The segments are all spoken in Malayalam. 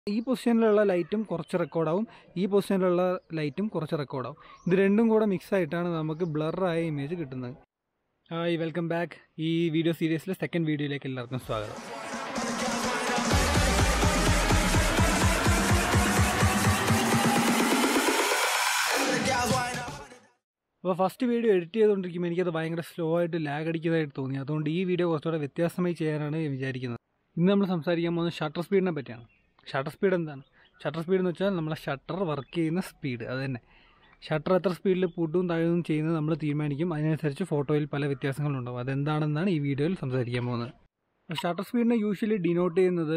ഈ പൊസിഷനിലുള്ള ലൈറ്റും കുറച്ച് റെക്കോർഡാവും ഈ പൊസിഷനിലുള്ള ലൈറ്റും കുറച്ച് റെക്കോർഡാവും ഇത് രണ്ടും കൂടെ മിക്സ് ആയിട്ടാണ് നമുക്ക് ബ്ലറായ ഇമേജ് കിട്ടുന്നത് ഹായ് വെൽക്കം ബാക്ക് ഈ വീഡിയോ സീരീസിലെ സെക്കൻഡ് വീഡിയോയിലേക്ക് എല്ലാവർക്കും സ്വാഗതം അപ്പോൾ ഫസ്റ്റ് വീഡിയോ എഡിറ്റ് ചെയ്തുകൊണ്ടിരിക്കുമ്പോൾ എനിക്കത് ഭയങ്കര സ്ലോ ആയിട്ട് ലാഗ് അടിക്കുന്നതായിട്ട് തോന്നി അതുകൊണ്ട് ഈ വീഡിയോ കുറച്ചുകൂടെ വ്യത്യാസമായി ചെയ്യാനാണ് ഞാൻ വിചാരിക്കുന്നത് ഇന്ന് നമ്മൾ സംസാരിക്കാൻ പോകുന്നത് ഷട്ടർ സ്പീഡിനെ പറ്റിയാണ് ഷട്ടർ സ്പീഡ് എന്താണ് ഷട്ടർ സ്പീഡ് എന്ന് വെച്ചാൽ നമ്മളെ ഷട്ടർ വർക്ക് ചെയ്യുന്ന സ്പീഡ് അത് തന്നെ ഷട്ടർ എത്ര സ്പീഡിൽ പൂട്ടും താഴും ചെയ്യുന്നത് നമ്മൾ തീരുമാനിക്കും അതിനനുസരിച്ച് ഫോട്ടോയിൽ പല വ്യത്യാസങ്ങളുണ്ടാവും അതെന്താണെന്നാണ് ഈ വീഡിയോയിൽ സംസാരിക്കാൻ പോകുന്നത് ഷട്ടർ സ്പീഡിനെ യൂഷ്വലി ഡിനോട്ട് ചെയ്യുന്നത്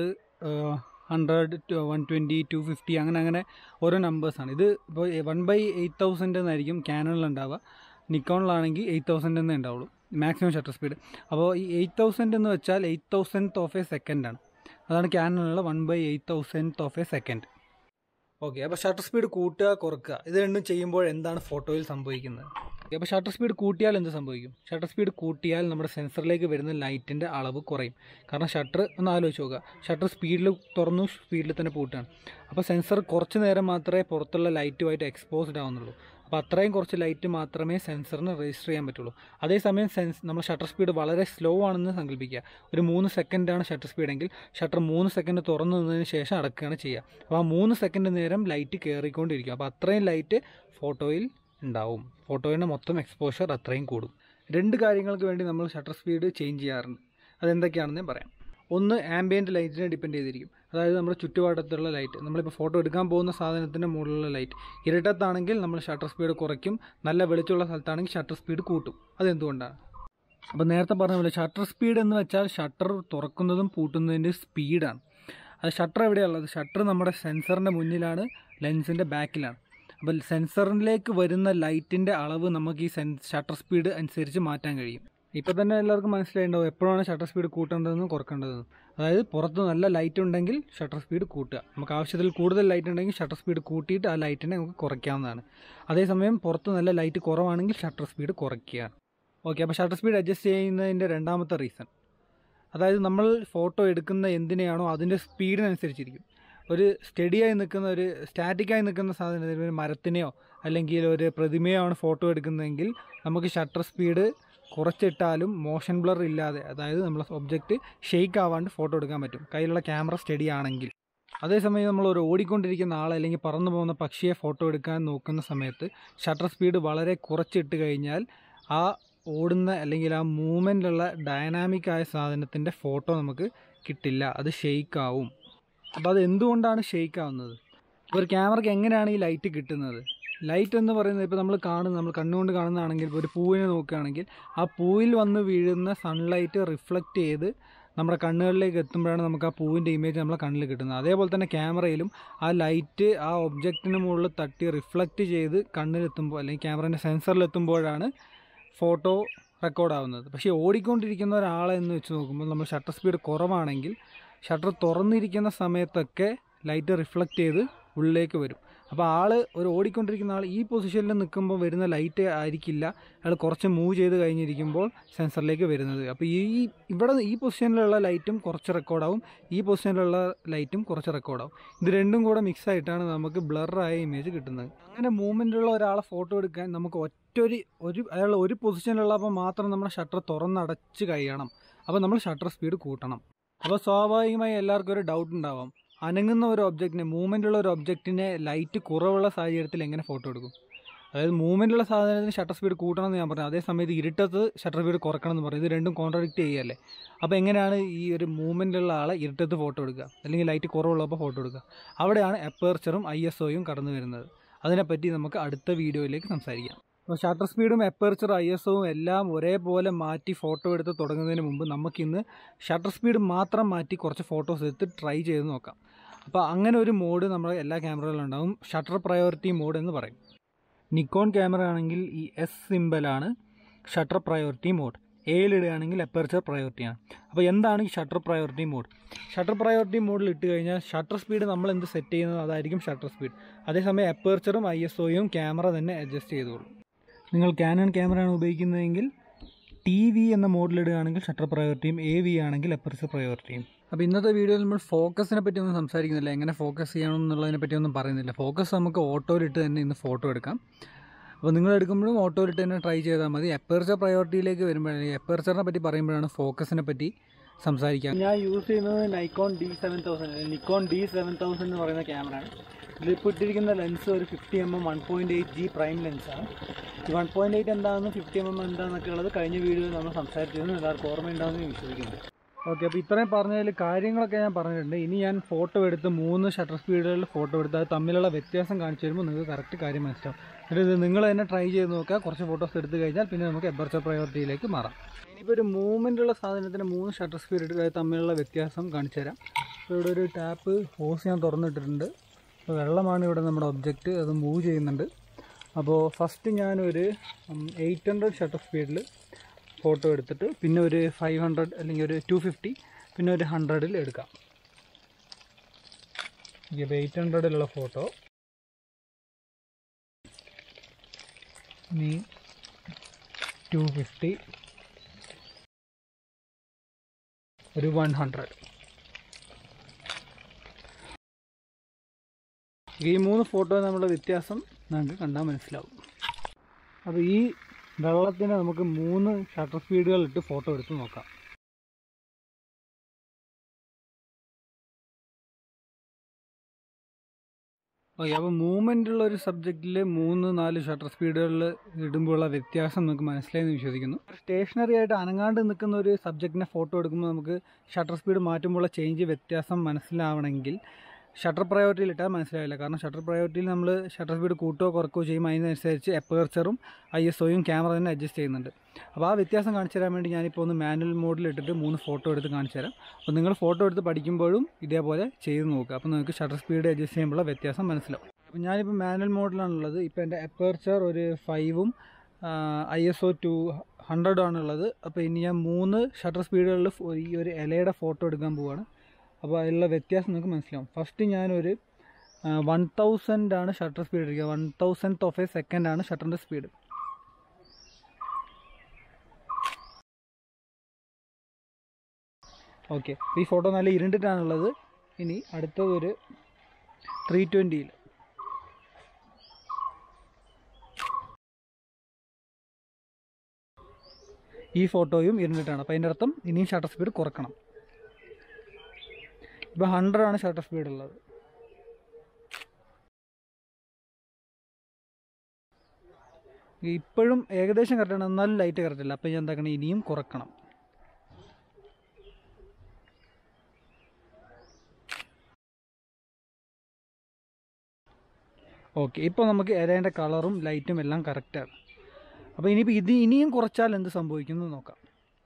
hundred to one twenty two fifty അങ്ങനെ അങ്ങനെ ഓരോ നമ്പേഴ്സാണ് ഇത് ഇപ്പോൾ വൺ ബൈ എയ്റ്റ് തൗസൻഡ് എന്നായിരിക്കും ക്യാനണിലുണ്ടാവുക നിക്കോണിലാണെങ്കിൽ എയ്റ്റ് തൗസൻഡ് എന്നേ ഉണ്ടാവുള്ളൂ മാക്സിമം ഷട്ടർ സ്പീഡ് അപ്പോൾ ഈ എയ്റ്റ് തൗസൻഡ് എന്ന് വെച്ചാൽ എയ്റ്റ് തൗസൻഡ് ഓഫ് എ സെക്കൻഡാണ് അതാണ് ക്യാനണിലുള്ള one by eight thousand of a second okay അപ്പോൾ ഷട്ടർ സ്പീഡ് കൂട്ടുക കുറക്കുക ഇത് രണ്ടും ചെയ്യുമ്പോൾ എന്താണ് ഫോട്ടോയിൽ സംഭവിക്കുന്നത് അപ്പോൾ ഷട്ടർ സ്പീഡ് കൂട്ടിയാൽ എന്ത് സംഭവിക്കും ഷട്ടർ സ്പീഡ് കൂട്ടിയാൽ നമ്മുടെ സെൻസറിലേക്ക് വരുന്ന ലൈറ്റിൻ്റെ അളവ് കുറയും കാരണം ഷട്ടർ ഒന്ന് ആലോചിച്ച് നോക്കുക ഷട്ടർ സ്പീഡിൽ തുറന്നു സ്പീഡിൽ തന്നെ പൂട്ടുകയാണ് അപ്പോൾ സെൻസർ കുറച്ച് നേരം മാത്രമേ പുറത്തുള്ള ലൈറ്റുമായിട്ട് എക്സ്പോസ്ഡ് ആവുന്നുള്ളൂ അപ്പോൾ അത്രയും കുറച്ച് ലൈറ്റ് മാത്രമേ സെൻസറിന് രജിസ്റ്റർ ചെയ്യാൻ പറ്റുള്ളൂ അതേസമയം സെൻസ് നമ്മൾ ഷട്ടർ സ്പീഡ് വളരെ സ്ലോ ആണെന്ന് സങ്കല്പിക്കുക ഒരു മൂന്ന് സെക്കൻഡാണ് ഷട്ടർ സ്പീഡെങ്കിൽ ഷട്ടർ മൂന്ന് സെക്കൻഡ് തുറന്നു നിന്നതിന് ശേഷം അടക്കുകയാണ് ചെയ്യുക അപ്പോൾ ആ മൂന്ന് സെക്കൻഡ് നേരം ലൈറ്റ് കയറിക്കൊണ്ടിരിക്കും അപ്പോൾ അത്രയും ലൈറ്റ് ഫോട്ടോയിൽ ഉണ്ടാവും ഫോട്ടോയുടെ മൊത്തം എക്സ്പോഷർ അത്രയും കൂടും രണ്ട് കാര്യങ്ങൾക്ക് വേണ്ടി നമ്മൾ ഷട്ടർ സ്പീഡ് ചേഞ്ച് ചെയ്യാറുണ്ട് അതെന്തൊക്കെയാണെന്ന് ഞാൻ പറയാം ഒന്ന് ആംബിയൻറ്റ് ലൈറ്റിനെ ഡിപ്പെൻഡ് ചെയ്തിരിക്കും അതായത് നമ്മുടെ ചുറ്റുപാടത്തുള്ള ലൈറ്റ് നമ്മളിപ്പോൾ ഫോട്ടോ എടുക്കാൻ പോകുന്ന സാധനത്തിൻ്റെ മുകളിലുള്ള ലൈറ്റ് ഇരട്ടത്താണെങ്കിൽ നമ്മൾ ഷട്ടർ സ്പീഡ് കുറയ്ക്കും നല്ല വെളിച്ചമുള്ള സ്ഥലത്താണെങ്കിൽ ഷട്ടർ സ്പീഡ് കൂട്ടും അതെന്തുകൊണ്ടാണ് അപ്പോൾ നേരത്തെ പറഞ്ഞ പോലെ ഷട്ടർ സ്പീഡ് എന്ന് വെച്ചാൽ ഷട്ടർ തുറക്കുന്നതും പൂട്ടുന്നതിൻ്റെ സ്പീഡാണ് അത് ഷട്ടർ എവിടെയുള്ളത് ഷട്ടർ നമ്മുടെ സെൻസറിൻ്റെ മുന്നിലാണ് ലെൻസിൻ്റെ ബാക്കിലാണ് അപ്പോൾ സെൻസറിലേക്ക് വരുന്ന ലൈറ്റിൻ്റെ അളവ് നമുക്ക് ഈ സെൻ ഷട്ടർ സ്പീഡ് അനുസരിച്ച് മാറ്റാൻ കഴിയും ഇപ്പോൾ തന്നെ എല്ലാവർക്കും മനസ്സിലായിട്ടുണ്ടാവും എപ്പോഴാണ് ഷട്ടർ സ്പീഡ് കൂട്ടേണ്ടതെന്നും കുറക്കേണ്ടതെന്നും അതായത് പുറത്ത് നല്ല ലൈറ്റ് ഉണ്ടെങ്കിൽ ഷട്ടർ സ്പീഡ് കൂട്ടുക നമുക്ക് ആവശ്യത്തിൽ കൂടുതൽ ലൈറ്റ് ഉണ്ടെങ്കിൽ ഷട്ടർ സ്പീഡ് കൂട്ടിയിട്ട് ആ ലൈറ്റിനെ നമുക്ക് കുറയ്ക്കാവുന്നതാണ് അതേസമയം പുറത്ത് നല്ല ലൈറ്റ് കുറവാണെങ്കിൽ ഷട്ടർ സ്പീഡ് കുറയ്ക്കുക ഓക്കെ അപ്പോൾ ഷട്ടർ സ്പീഡ് അഡ്ജസ്റ്റ് ചെയ്യുന്നതിൻ്റെ രണ്ടാമത്തെ റീസൺ അതായത് നമ്മൾ ഫോട്ടോ എടുക്കുന്ന എന്തിനെയാണോ അതിൻ്റെ സ്പീഡിനനുസരിച്ചിരിക്കും ഒരു സ്റ്റഡിയായി നിൽക്കുന്ന ഒരു സ്റ്റാറ്റിക്കായി നിൽക്കുന്ന സാധനത്തിന് ഒരു മരത്തിനെയോ അല്ലെങ്കിൽ ഒരു പ്രതിമയോ ആണ് ഫോട്ടോ എടുക്കുന്നതെങ്കിൽ നമുക്ക് ഷട്ടർ സ്പീഡ് കുറച്ചിട്ടാലും മോഷൻ ബ്ലർ ഇല്ലാതെ അതായത് നമ്മളെ ഒബ്ജക്റ്റ് ഷെയ്ക്ക് ആവാണ്ട് ഫോട്ടോ എടുക്കാൻ പറ്റും കയ്യിലുള്ള ക്യാമറ സ്റ്റഡി ആണെങ്കിൽ അതേസമയം നമ്മൾ ഒരു ഓടിക്കൊണ്ടിരിക്കുന്ന ആളെ അല്ലെങ്കിൽ പറന്നു പോകുന്ന പക്ഷിയെ ഫോട്ടോ എടുക്കാൻ നോക്കുന്ന സമയത്ത് ഷട്ടർ സ്പീഡ് വളരെ കുറച്ചിട്ട് കഴിഞ്ഞാൽ ആ ഓടുന്ന അല്ലെങ്കിൽ ആ മൂവ്മെൻറ്റിലുള്ള ഡൈനാമിക് ആയ സാധനത്തിൻ്റെ ഫോട്ടോ നമുക്ക് കിട്ടില്ല അത് ഷെയ്ക്ക് ആവും അപ്പോൾ അത് എന്തുകൊണ്ടാണ് ഷെയ്ക്ക് ആവുന്നത് ഒരു ക്യാമറയ്ക്ക് എങ്ങനെയാണ് ഈ ലൈറ്റ് കിട്ടുന്നത് ലൈറ്റ് എന്ന് പറയുന്നത് ഇപ്പോൾ നമ്മൾ കാണുന്ന നമ്മൾ കണ്ണുകൊണ്ട് കാണുന്നതാണെങ്കിൽ ഇപ്പോൾ ഒരു പൂവിനെ നോക്കുകയാണെങ്കിൽ ആ പൂവിൽ വന്ന് വീഴുന്ന സൺലൈറ്റ് റിഫ്ലക്റ്റ് ചെയ്ത് നമ്മുടെ കണ്ണുകളിലേക്ക് എത്തുമ്പോഴാണ് നമുക്ക് ആ പൂവിൻ്റെ ഇമേജ് നമ്മളെ കണ്ണിൽ കിട്ടുന്നത് അതേപോലെ തന്നെ ക്യാമറയിലും ആ ലൈറ്റ് ആ ഒബ്ജക്റ്റിന് മുകളിൽ തട്ടി റിഫ്ലക്റ്റ് ചെയ്ത് കണ്ണിലെത്തുമ്പോൾ അല്ലെങ്കിൽ ക്യാമറേൻ്റെ സെൻസറിലെത്തുമ്പോഴാണ് ഫോട്ടോ റെക്കോർഡ് ആവുന്നത് പക്ഷേ ഓടിക്കൊണ്ടിരിക്കുന്ന ഒരാളെ എന്ന് വെച്ച് നോക്കുമ്പോൾ നമ്മൾ ഷട്ടർ സ്പീഡ് കുറവാണെങ്കിൽ ഷട്ടർ തുറന്നിരിക്കുന്ന സമയത്തൊക്കെ ലൈറ്റ് റിഫ്ലക്റ്റ് ചെയ്ത് ഉള്ളിലേക്ക് വരും അപ്പോൾ ആൾ ഒരു ഓടിക്കൊണ്ടിരിക്കുന്ന ആൾ ഈ പൊസിഷനിൽ നിൽക്കുമ്പോൾ വരുന്ന ലൈറ്റ് ആയിരിക്കില്ല അയാൾ കുറച്ച് മൂവ് ചെയ്ത് കഴിഞ്ഞിരിക്കുമ്പോൾ സെൻസറിലേക്ക് വരുന്നത് അപ്പോൾ ഈ ഇവിടെ ഈ പൊസിഷനിലുള്ള ലൈറ്റും കുറച്ച് റെക്കോർഡാവും ഈ പൊസിഷനിലുള്ള ലൈറ്റും കുറച്ച് റെക്കോർഡാവും ഇത് രണ്ടും കൂടെ മിക്സ് ആയിട്ടാണ് നമുക്ക് ബ്ലറായ ഇമേജ് കിട്ടുന്നത് അങ്ങനെ മൂവ്മെൻറ്റുള്ള ഒരാളെ ഫോട്ടോ എടുക്കാൻ നമുക്ക് ഒറ്റൊരു ഒരു അയാൾ ഒരു പൊസിഷനിലുള്ളപ്പോൾ മാത്രം നമ്മുടെ ഷട്ടർ തുറന്നടച്ച് കഴിയണം അപ്പോൾ നമ്മൾ ഷട്ടർ സ്പീഡ് കൂട്ടണം അപ്പോൾ സ്വാഭാവികമായി എല്ലാവർക്കും ഒരു ഡൗട്ട് ഉണ്ടാവാം അനങ്ങുന്ന ഒരു ഒബ്ജക്റ്റിനെ മൂവ്മെൻ്റ് ഉള്ള ഒരു ഒബ്ജക്റ്റിനെ ലൈറ്റ് കുറവുള്ള സാഹചര്യത്തിൽ എങ്ങനെ ഫോട്ടോ എടുക്കും അതായത് മൂവ്മെൻ്റ് ഉള്ള സാധനത്തിന് ഷട്ടർ സ്പീഡ് കൂട്ടണം എന്ന് ഞാൻ പറഞ്ഞു അതേ സമയത്ത് ഇരുട്ടത്ത് ഷട്ടർ സ്പീഡ് കുറക്കണം എന്ന് പറയും ഇത് രണ്ടും കോൺട്രഡിക്റ്റ് ചെയ്യല്ലേ അപ്പോൾ എങ്ങനെയാണ് ഈ ഒരു മൂവ്മെൻ്റ് ഉള്ള ആളെ ഇരുട്ടത്ത് ഫോട്ടോ എടുക്കുക അല്ലെങ്കിൽ ലൈറ്റ് കുറവുള്ളപ്പോൾ ഫോട്ടോ എടുക്കുക അവിടെയാണ് എപ്പേർച്ചറും ഐ എസ് ഒയും കടന്നു വരുന്നത് അതിനെപ്പറ്റി നമുക്ക് അടുത്ത വീഡിയോയിലേക്ക് സംസാരിക്കാം അപ്പോൾ ഷട്ടർ സ്പീഡും എപ്പേർച്ചർ ഐ എസ് ഒവും എല്ലാം ഒരേപോലെ മാറ്റി ഫോട്ടോ എടുത്ത് തുടങ്ങുന്നതിന് മുമ്പ് നമുക്കിന്ന് ഷട്ടർ സ്പീഡ് മാത്രം മാറ്റി കുറച്ച് ഫോട്ടോസ് എടുത്ത് ട്രൈ ചെയ്ത് നോക്കാം അപ്പോൾ അങ്ങനെ ഒരു മോഡ് നമ്മുടെ എല്ലാ ക്യാമറകളിലും ഉണ്ടാവും ഷട്ടർ പ്രയോറിറ്റി മോഡ് എന്ന് പറയും നിക്കോൺ ക്യാമറ ആണെങ്കിൽ ഈ എസ് സിമ്പലാണ് ഷട്ടർ പ്രയോറിറ്റി മോഡ് എയിലിടുകയാണെങ്കിൽ എപ്പർച്ചർ പ്രയോറിറ്റിയാണ് അപ്പോൾ എന്താണ് ഈ shutter priority mode shutter priority മോഡിൽ ഇട്ട് കഴിഞ്ഞാൽ ഷട്ടർ സ്പീഡ് നമ്മൾ എന്ത് സെറ്റ് ചെയ്യുന്നത് അതായിരിക്കും ഷട്ടർ സ്പീഡ് അതേസമയം എപ്പർച്ചറും ഐ എസ് ഒയും ക്യാമറ തന്നെ അഡ്ജസ്റ്റ് ചെയ്തോളും നിങ്ങൾ ക്യാനൺ ക്യാമറയാണ് ഉപയോഗിക്കുന്നതെങ്കിൽ ടി വി എന്ന മോഡിലിടുകയാണെങ്കിൽ ഷട്ടർ പ്രയോറിറ്റിയും എ വി ആണെങ്കിൽ എപ്പർച്ചർ പ്രയോറിറ്റിയും അപ്പോൾ ഇന്നത്തെ വീഡിയോയിൽ നമ്മൾ ഫോക്കസിനെ പറ്റി ഒന്നും സംസാരിക്കുന്നില്ല എങ്ങനെ ഫോക്കസ് ചെയ്യണം എന്നുള്ളതിനെ പറ്റി ഒന്നും പറയുന്നില്ല ഫോക്കസ് നമുക്ക് ഓട്ടോയിലിട്ട് തന്നെ ഇന്ന് ഫോട്ടോ എടുക്കാം അപ്പോൾ നിങ്ങൾ എടുക്കുമ്പോഴും ഓട്ടോയിലിട്ട് തന്നെ ട്രൈ ചെയ്താൽ മതി എപ്പേർച്ചർ പ്രയോറിറ്റിയിലേക്ക് വരുമ്പോഴാണ് എപ്പേർച്ചറിനെ പറ്റി പറയുമ്പോഴാണ് ഫോക്കസിനെ പറ്റി സംസാരിക്കാം ഞാൻ യൂസ് ചെയ്യുന്നത് Nikon D seven thousand Nikon D seven thousand എന്ന് പറയുന്ന ക്യാമറയാണ് ഇതിലിപ്പോൾ ഇട്ടിരിക്കുന്ന ലെൻസ് ഒരു fifty M M one point eight G prime ലെൻസാണ് ഈ വൺ പോയിൻറ്റ് എയ്റ്റ് എന്താണെന്ന് ഫിഫ്റ്റി എം എം എന്താണെന്നൊക്കെ ഉള്ളത് കഴിഞ്ഞ വീഡിയോയിൽ നമ്മൾ സംസാരിച്ചിരുന്നു എല്ലാവർക്കും ഓർമ്മയുണ്ടാവുമെന്ന് വിശ്വസിക്കുന്നു ഓക്കെ അപ്പോൾ ഇത്രയും പറഞ്ഞതിൽ കാര്യങ്ങളൊക്കെ ഞാൻ പറഞ്ഞിട്ടുണ്ട് ഇനി ഞാൻ ഫോട്ടോ എടുത്ത് മൂന്ന് ഷട്ടർ സ്പീഡുകളിൽ ഫോട്ടോ എടുത്ത് അത് തമ്മിലുള്ള വ്യത്യാസം കാണിച്ചു തരുമ്പോൾ നിങ്ങൾക്ക് കറക്റ്റ് കാര്യം മനസ്സിലാവും എന്നിട്ട് ഇത് നിങ്ങൾ തന്നെ ട്രൈ ചെയ്ത് നോക്കുക കുറച്ച് ഫോട്ടോസ് എടുത്ത് കഴിഞ്ഞാൽ പിന്നെ നമുക്ക് എബർച്ചർ പ്രയോറിറ്റിയിലേക്ക് മാറാം ഇനിയിപ്പോൾ ഒരു മൂവ്മെൻ്റ് ഉള്ള സാധനത്തിന് മൂന്ന് ഷട്ടർ സ്പീഡ് തമ്മിലുള്ള വ്യത്യാസം കാണിച്ചു തരാം അപ്പോൾ ഇവിടെ ഒരു ടാപ്പ് ഹോസ് ഞാൻ തുറന്നിട്ടിട്ടുണ്ട് അപ്പോൾ വെള്ളമാണ് ഇവിടെ നമ്മുടെ ഒബ്ജക്റ്റ് അത് മൂവ് ചെയ്യുന്നുണ്ട് അപ്പോൾ ഫസ്റ്റ് ഞാനൊരു എയ്റ്റ് ഹൺഡ്രഡ് ഷട്ടർ സ്പീഡിൽ ഫോട്ടോ എടുത്തിട്ട് പിന്നെ ഒരു ഫൈവ് ഹൺഡ്രഡ് അല്ലെങ്കിൽ ഒരു ടു ഫിഫ്റ്റി പിന്നെ ഒരു ഹൺഡ്രഡിൽ എടുക്കാം ഇപ്പോൾ എയ്റ്റ് ഹൺഡ്രഡിലുള്ള ഫോട്ടോ ഇനി ടു ഫിഫ്റ്റി ഒരു വൺ ഹൺഡ്രഡ് ഈ മൂന്ന് ഫോട്ടോ തമ്മിലുള്ള വ്യത്യാസം നമുക്ക് കണ്ടാൽ മനസ്സിലാവും അപ്പോൾ ഈ വെള്ളത്തിന് നമുക്ക് മൂന്ന് ഷട്ടർ സ്പീഡുകൾ ഇട്ട് ഫോട്ടോ എടുത്ത് നോക്കാം ഓക്കെ അപ്പോൾ മൂവ്മെൻ്റ് ഉള്ള ഒരു സബ്ജക്റ്റിൽ മൂന്ന് നാല് ഷട്ടർ സ്പീഡുകളിൽ ഇടുമ്പോഴുള്ള വ്യത്യാസം നമുക്ക് മനസ്സിലായെന്ന് വിശ്വസിക്കുന്നു സ്റ്റേഷനറി ആയിട്ട് അനങ്ങാണ്ട് നിൽക്കുന്ന ഒരു സബ്ജക്റ്റിനെ ഫോട്ടോ എടുക്കുമ്പോൾ നമുക്ക് ഷട്ടർ സ്പീഡ് മാറ്റുമ്പോഴുള്ള ചേഞ്ച് വ്യത്യാസം മനസ്സിലാവണമെങ്കിൽ ഷട്ടർ പ്രയോറിറ്റിയിൽ ഇട്ടാൽ മനസ്സിലാവില്ല കാരണം ഷട്ടർ പ്രയോറിറ്റിയിൽ നമ്മൾ ഷട്ടർ സ്പീഡ് കൂട്ടുകയോ കുറക്കുകയോ ചെയ്യും അതിനനുസരിച്ച് എപ്പേർച്ചറും ഐ എസ് ഒയും ക്യാമറ തന്നെ അഡ്ജസ്റ്റ് ചെയ്യുന്നുണ്ട് അപ്പോൾ ആ വ്യത്യാസം കാണിച്ചു തരാൻ വേണ്ടി ഞാനിപ്പോൾ ഒന്ന് മാനുവൽ മോഡിൽ ഇട്ടിട്ട് മൂന്ന് ഫോട്ടോ എടുത്ത് കാണിച്ചു തരാം അപ്പോൾ നിങ്ങൾ ഫോട്ടോ എടുത്ത് പഠിക്കുമ്പോഴും ഇതേപോലെ ചെയ്ത് നോക്കുക അപ്പോൾ നിങ്ങൾക്ക് ഷട്ടർ സ്പീഡ് അഡ്ജസ്റ്റ് ചെയ്യുമ്പോഴുള്ള വ്യത്യാസം മനസ്സിലാവും അപ്പോൾ ഞാനിപ്പോൾ മാനുവൽ മോഡിലാണുള്ളത് ഇപ്പോൾ എൻ്റെ എപ്പേർച്ചർ ഒരു ഫൈവും ഐ എസ് ഒ ടു ഹൺഡ്രഡും ആണുള്ളത് അപ്പോൾ ഇനി ഞാൻ മൂന്ന് ഷട്ടർ സ്പീഡുകളിൽ ഈ ഒരു ഇലയുടെ ഫോട്ടോ എടുക്കാൻ പോവുകയാണ് അപ്പോൾ അതിലുള്ള വ്യത്യാസം നിങ്ങൾക്ക് മനസ്സിലാവും ഫസ്റ്റ് ഞാനൊരു വൺ തൗസൻഡ് ആണ് ഷട്ടർ സ്പീഡ് എടുക്കുക one thousand of a second ആണ് ഷട്ടറിൻ്റെ സ്പീഡ് ഓക്കെ ഈ ഫോട്ടോ നല്ല ഇരുണ്ടിട്ടാണുള്ളത് ഇനി അടുത്തത് ഒരു ത്രീ ട്വൻറ്റിയിൽ ഈ ഫോട്ടോയും ഇരുണ്ടിട്ടാണ് അപ്പോൾ അതിൻ്റെ അർത്ഥം ഇനിയും ഷട്ടർ സ്പീഡ് കുറക്കണം ഇപ്പോൾ ഹൺഡ്രഡ് ആണ് ഷട്ടർ സ്പീഡ് ഉള്ളത് ഇപ്പോഴും ഏകദേശം കറക്റ്റാണ് എന്നാലും ലൈറ്റ് കറക്റ്റ് അല്ല അപ്പോൾ ഞാൻ എന്താക്കണം ഇനിയും കുറക്കണം ഓക്കെ ഇപ്പോൾ നമുക്ക് ഇലയുടെ കളറും ലൈറ്റും എല്ലാം കറക്റ്റാണ് അപ്പോൾ ഇനിയിപ്പോൾ ഇത് ഇനിയും കുറച്ചാൽ എന്ത് സംഭവിക്കുന്നു നോക്കാം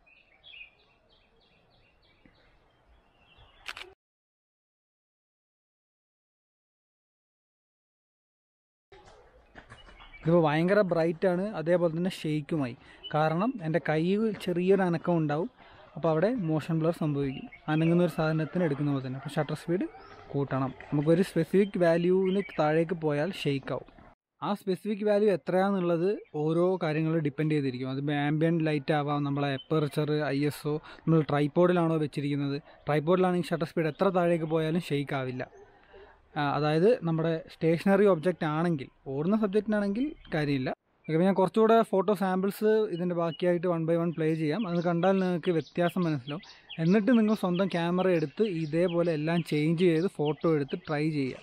ഇതിപ്പോൾ ഭയങ്കര ബ്രൈറ്റാണ് അതേപോലെ തന്നെ ഷെയ്ക്കുമായി കാരണം എൻ്റെ കൈയിൽ ചെറിയൊരു അനക്കം ഉണ്ടാവും അപ്പോൾ അവിടെ മോഷൻ ബ്ലർ സംഭവിക്കും അനങ്ങുന്ന ഒരു സാധനത്തിന് എടുക്കുന്ന പോലെ തന്നെ അപ്പോൾ ഷട്ടർ സ്പീഡ് കൂട്ടണം നമുക്കൊരു സ്പെസിഫിക് വാല്യൂവിന് താഴേക്ക് പോയാൽ ഷെയ്ക്ക് ആവും ആ സ്പെസിഫിക് വാല്യൂ എത്രയാണെന്നുള്ളത് ഓരോ കാര്യങ്ങൾ ഡിപ്പെൻഡ് ചെയ്തിരിക്കും അത് ആംബിയൻ ലൈറ്റ് ആവാം നമ്മളെ എപ്പർച്ചർ ഐ എസ് ഒ നമ്മൾ ട്രൈപ്പോഡിലാണോ വെച്ചിരിക്കുന്നത് ട്രൈപ്പോഡിലാണെങ്കിൽ ഷട്ടർ സ്പീഡ് എത്ര താഴേക്ക് പോയാലും ഷെയ്ക്ക് ആവില്ല അതായത് നമ്മുടെ സ്റ്റേഷനറി ഒബ്ജക്റ്റ് ആണെങ്കിൽ ഓടുന്ന സബ്ജക്റ്റിനാണെങ്കിൽ കാര്യമില്ല ഓക്കെ ഞാൻ കുറച്ചുകൂടെ ഫോട്ടോ സാമ്പിൾസ് ഇതിൻ്റെ ബാക്കിയായിട്ട് വൺ ബൈ വൺ പ്ലേ ചെയ്യാം അത് കണ്ടാൽ നിങ്ങൾക്ക് വ്യത്യാസം മനസ്സിലാവും എന്നിട്ട് നിങ്ങൾ സ്വന്തം ക്യാമറ എടുത്ത് ഇതേപോലെ എല്ലാം ചേഞ്ച് ചെയ്ത് ഫോട്ടോ എടുത്ത് ട്രൈ ചെയ്യുക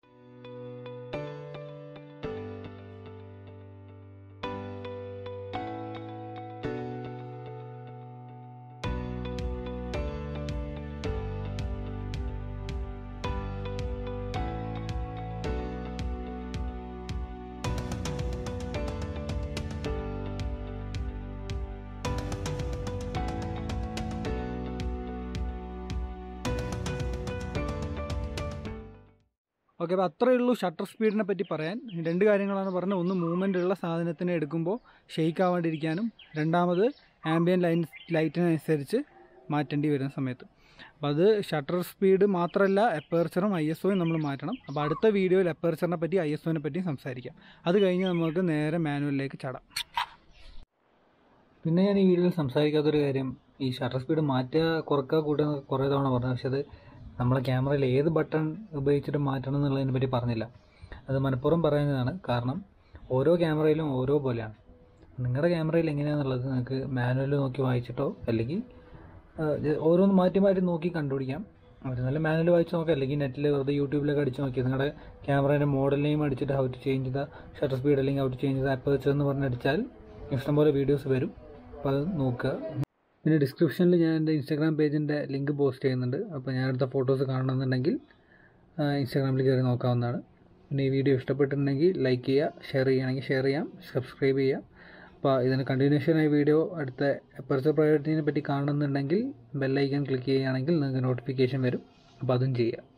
ഓക്കെ അപ്പോൾ അത്രയേ ഉള്ളൂ ഷട്ടർ സ്പീഡിനെ പറ്റി പറയാൻ രണ്ട് കാര്യങ്ങളാണ് പറഞ്ഞത് ഒന്ന് മൂവ്മെൻ്റ് ഉള്ള സാധനത്തിനെ എടുക്കുമ്പോൾ ഷെയ്ക്ക് ആവാണ്ടിരിക്കാനും രണ്ടാമത് ആംബിയൻ ലൈൻ ലൈറ്റിനനുസരിച്ച് മാറ്റേണ്ടി വരുന്ന സമയത്ത് അപ്പോൾ അത് ഷട്ടർ സ്പീഡ് മാത്രമല്ല എപ്പേർച്ചറും ഐ എസ് ഒയും നമ്മൾ മാറ്റണം അപ്പോൾ അടുത്ത വീഡിയോയിൽ എപ്പേർച്ചറിനെ പറ്റി ഐ എസ് ഒനെ പറ്റി സംസാരിക്കാം അത് കഴിഞ്ഞ് നമുക്ക് നേരെ മാനുവലിലേക്ക് ചാടാം പിന്നെ ഞാൻ ഈ വീഡിയോയിൽ സംസാരിക്കാത്തൊരു കാര്യം ഈ ഷട്ടർ സ്പീഡ് മാറ്റുക കുറക്കുക കൂട്ടുക കുറേ തവണ പറഞ്ഞു പക്ഷെ അത് നമ്മളെ ക്യാമറയിൽ ഏത് ബട്ടൺ ഉപയോഗിച്ചിട്ട് മാറ്റണം എന്നുള്ളതിനെ പറ്റി പറഞ്ഞില്ല അത് മനഃപൂർവ്വം പറയുന്നതാണ് കാരണം ഓരോ ക്യാമറയിലും ഓരോ പോലെയാണ് നിങ്ങളുടെ ക്യാമറയിൽ എങ്ങനെയാണെന്നുള്ളത് നിങ്ങൾക്ക് മാനുവൽ നോക്കി വായിച്ചിട്ടോ അല്ലെങ്കിൽ ഓരോന്ന് മാറ്റി മാറ്റി നോക്കി കണ്ടുപിടിക്കാം അവർ നല്ല മാനുവൽ വായിച്ച് നോക്കാം അല്ലെങ്കിൽ നെറ്റിൽ വെറുതെ യൂട്യൂബിലൊക്കെ അടിച്ച് നോക്കി നിങ്ങളുടെ ക്യാമറേൻ്റെ മോഡൽ നെയിം അടിച്ചിട്ട് how to change the shutter speed അല്ലെങ്കിൽ how to change the aperture എന്ന് പറഞ്ഞ് അടിച്ചാൽ ഇഷ്ടംപോലെ വീഡിയോസ് വരും അപ്പോൾ അത് നോക്കുക പിന്നെ ഡിസ്ക്രിപ്ഷനിൽ ഞാൻ എൻ്റെ ഇൻസ്റ്റാഗ്രാം പേജിൻ്റെ ലിങ്ക് പോസ്റ്റ് ചെയ്യുന്നുണ്ട് അപ്പോൾ ഞാൻ എടുത്ത ഫോട്ടോസ് കാണണമെന്നുണ്ടെങ്കിൽ ഇൻസ്റ്റാഗ്രാമിൽ കയറി നോക്കാവുന്നതാണ് പിന്നെ ഈ വീഡിയോ ഇഷ്ടപ്പെട്ടിട്ടുണ്ടെങ്കിൽ ലൈക്ക് ചെയ്യുക ഷെയർ ചെയ്യുകയാണെങ്കിൽ ഷെയർ ചെയ്യാം സബ്സ്ക്രൈബ് ചെയ്യുക അപ്പോൾ ഇതിന് കണ്ടിന്യൂഷനായി വീഡിയോ അടുത്ത എപ്പർച്ചർ പ്രയോറിറ്റിനെ പറ്റി കാണുന്നുണ്ടെങ്കിൽ ബെല്ലൈക്കൺ ക്ലിക്ക് ചെയ്യുകയാണെങ്കിൽ നിങ്ങൾക്ക് നോട്ടിഫിക്കേഷൻ വരും അപ്പോൾ അതും ചെയ്യുക